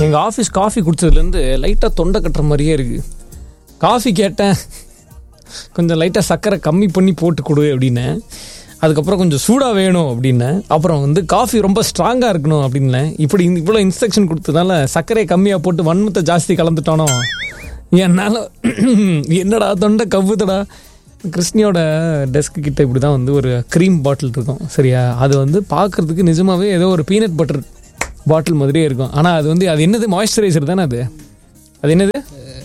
எங்கள் office coffee குடிச்சதுலேருந்து லைட்டாக தொண்டை கட்டுற மாதிரியே இருக்குது காஃபி கேட்டேன் கொஞ்சம் லைட்டாக சர்க்கரை கம்மி பண்ணி போட்டு கொடு அப்படின்னேன் அதுக்கப்புறம் கொஞ்சம் சூடாக வேணும் அப்படின்னேன் அப்புறம் வந்து காஃபி ரொம்ப ஸ்ட்ராங்காக இருக்கணும் அப்படின்னேன் இப்படி இந்த- இவ்வளோ இன்ஸ்ட்ரக்ஷன் கொடுத்ததால சர்க்கரையை கம்மியாக போட்டு வன்மத்தை ஜாஸ்தி கலந்துட்டானோ என்னால் என்னடா தொண்டை கவ்வுதடா கிருஷ்ணியோட டெஸ்க் கிட்ட இப்படி தான் வந்து ஒரு க்ரீம் பாட்டில் இருக்கும் சரியா அது வந்து பார்க்கறதுக்கு நிஜமாவே ஏதோ ஒரு பீனட் பட்டர் பாட்டில் மாதிரியே இருக்கும் ஆனால் அது வந்து அது என்னது மாய்ஸ்சரைசர் தானே அது அது என்னது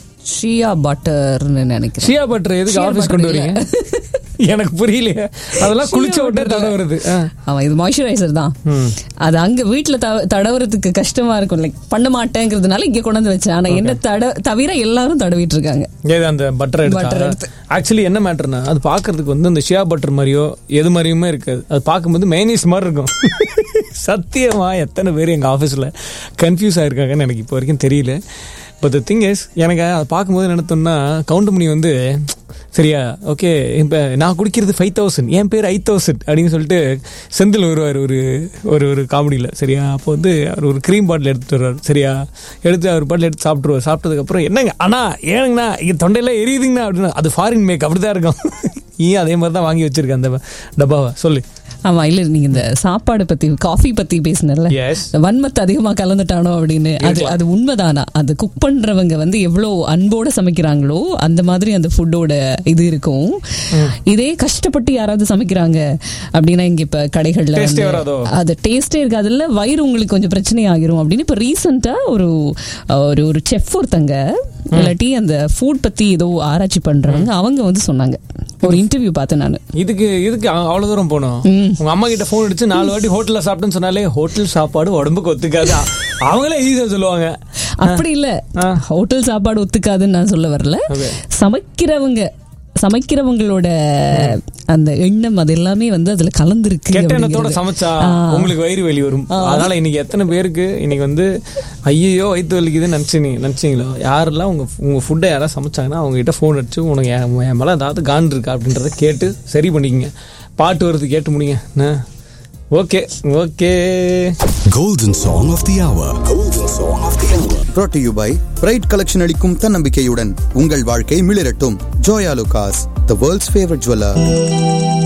ஷியா பட்டர்னு நினைக்கிறேன் ஷியா பட்டர் எதுக்கு Shea ஆஃபீஸ் butter கொண்டு இல்ல. வரீங்க எனக்கு புரியலையே அதெல்லாம் குளிச்ச உடனே தட வருது ஆ. ஆமா இது மாய்ஸ்சரைசர் தான் ம். அது அங்க வீட்ல த- தடவுறதுக்கு கஷ்டமா இருக்கும் லைக் பண்ண மாட்டேங்கிறதுனால இங்க கொண்டு வந்து வச்சேன் ஆனா என்ன தட தவிர எல்லாரும் தடவிட்டு இருக்காங்க ஏது அந்த பட்டர் Butter எடுத்தா எடுத்து. ஆக்சுவலி என்ன மேட்டர்னா அது பார்க்கறதுக்கு வந்து அந்த ஷியா பட்டர் மாதிரியோ எது மாதிரியுமே இருக்காது அது பார்க்கும்போது மைனீஸ் மாதிரி இருக்கும் சத்தியமா எத்தனை பேர் எங்கள் ஆஃபீஸில் கன்ஃபியூஸ் ஆயிருக்காங்கன்னு எனக்கு இப்போ வரைக்கும் தெரியல பட் த திங் இஸ் எனக்கு அதை பார்க்கும்போது நினைத்தோம்னா கவுண்ட் பண்ணி வந்து சரியா ஓகே இப்போ நான் குடிக்கிறது ஃபைவ் தௌசண்ட் என் பேர் ஐ தௌசண்ட் அப்படின்னு சொல்லிட்டு செந்தில் வருவார் ஒரு ஒரு ஒரு காமெடியில் சரியா அப்போ வந்து அவர் ஒரு க்ரீம் பாட்டில் எடுத்துட்டு வருவார் சரியா எடுத்து அவர் பாட்டில் எடுத்து சாப்பிட்ருவார் சாப்பிட்டதுக்கப்புறம் என்னங்க அண்ணா ஏனுங்கண்ணா இங்கே தொண்டையெல்லாம் எரியுதுங்கண்ணா அப்படின்னா அது ஃபாரின் மேக் அப்படி தான் இருக்கும் நீ அதே மாதிரி தான் வாங்கி வச்சிருக்கேன் அந்த டப்பாவை சொல்லு ஆமா இல்ல நீங்க இந்த சாப்பாடு பத்தி காஃபி பத்தி பேசினல எஸ் வன்மத்தை அதிகமா கலந்துட்டானோ அப்படின்னு அது இருக்கலாம். அது உண்மைதானா அது குக் பண்றவங்க வந்து எவ்வளவு அன்போட சமைக்கிறாங்களோ அந்த மாதிரி அந்த ஃபுட்டோட இது இருக்கும் இதே கஷ்டப்பட்டு யாராவது சமைக்கிறாங்க அப்படின்னா இங்க இப்ப கடைகள்ல Taste ஏ வந்து வராதோ? அது டேஸ்டே இருக்காதுல்ல வயிறு உங்களுக்கு கொஞ்சம் பிரச்சனை ஆகிரும் அப்படின்னு இப்ப ரீசெண்டா ஒரு ஒரு ஒரு செஃப் ஒருத்தங்க இல்லாட்டி அந்த ஃபுட் பத்தி ஏதோ ஆராய்ச்சி பண்றவங்க அவங்க வந்து சொன்னாங்க ஒரு இன்டர்வியூ பார்த்தேன் நான் இதுக்கு இதுக்கு அ- அவ்வளவு தூரம் போனோம் உங்க அம்மா கிட்ட போன் அடிச்சு நாலு வாட்டி ஹோட்டல்ல சாப்பிட்டேன்னு சொன்னாலே ஹோட்டல் சாப்பாடு உடம்புக்கு ஒத்துக்காது அ- அவங்களே ஈஸியா சொல்லுவாங்க அப்படி இல்ல ஹோட்டல் சாப்பாடு ஒத்துக்காதுன்னு நான் சொல்ல வரல Okay. சமைக்கிறவங்க சமைக்கிறவங்களோட அந்த எண்ணம் அது எல்லாமே வந்து அதுல கலந்துருக்கு கெட்ட எண்ணத்தோட அப்படிங்கிறது. சமைச்சா ஆ. உங்களுக்கு வயிறு வலி வரும் அதனால இன்னைக்கு எத்தனை பேருக்கு இன்னைக்கு வந்து ஐயோ வயிற்று வலிக்குதுன்னு நினைச்சீங்க நினைச்சீங்களோ யாரெல்லாம் உங்க உங்க ஃபுட்டை யாராவது சமைச்சாங்கன்னா அவங்க கிட்ட ஃபோன் அடிச்சு உனக்கு என் என் மேல ஏதாவது கான் இருக்கா அப்படின்றத கேட்டு சரி பண்ணிக்கங்க பாட்டு வருது கேட்டு முடியுங்க okay okay Golden Song of the Hour. Golden Song of the Hour. brought to you by Pride collection அளிக்கும் தன்னம்பிக்கையுடன் உங்கள் வாழ்க்கை மிளிரட்டும் Joyalukkas the world's favourite jeweller